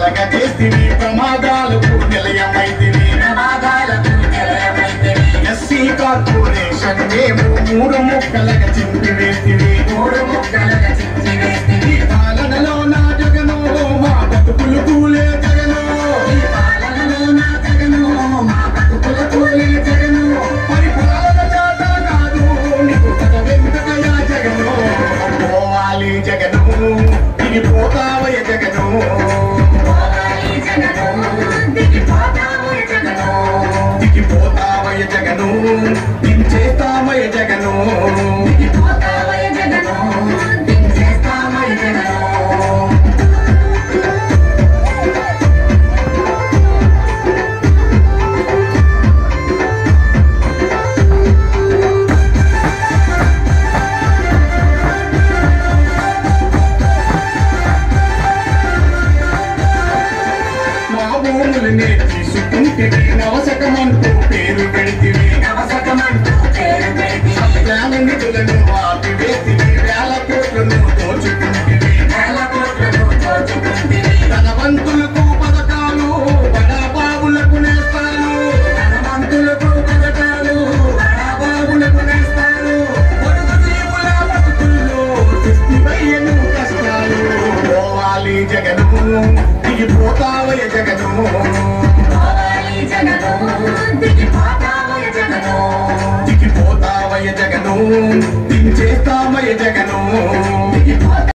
కలగ చేతివి ప్రమాదాలకు నిలయమైతివి ప్రమాదాలకు నిలయమైతివి. ఎస్సీ కార్పొరేషన్ మేము మూడు ముక్కలుగా చింపివేతివి మూడు ముక్కలుగా చించివేతివి. ఈ పాలనలో నా జగను మా బతుకులు కూలే జగను ఈ పాలనలో నా జగను, మా బతుకుల కూలే జగను. పరిపాలన చేత కాదు నీకు కథ వెంకటయా జగను పోవాలి జగను దిగిపోతావయ జగను పోవాలి జగను, దిగిపోతావోయ్ జగను. దిగిపోతావయ జగను దించేస్తామయ జగను దిగిపోతావోయ్ జగను, దించేస్తావోయ్ జగను. మా భూములనే తీసుకుంటే నవశకమంటూ పేరు పెడితివి నవశకమంటూ పేరు పెడితివి. జ్ఞాన నిధులను ఆపివేతివి వేల కోట్లను దోచుకుంటివి వేల కోట్లను దోచుకుంటివి. ధనవంతులకు పథకాలు బడాబాబులకు నేస్తాలు ధనవంతులకు పథకాలు, బడాబాబులకు నేస్తాలు పొరుగు జీవుల బతుకుల్లో సృష్టిపయ్యను కష్టాలు పోవాలి జగను దిగిపోతావయ జగను పోవాలి జగను, దిగిపోతావోయ్ జగను. దిగిపోతావయ జగను దించేస్తామయ జగను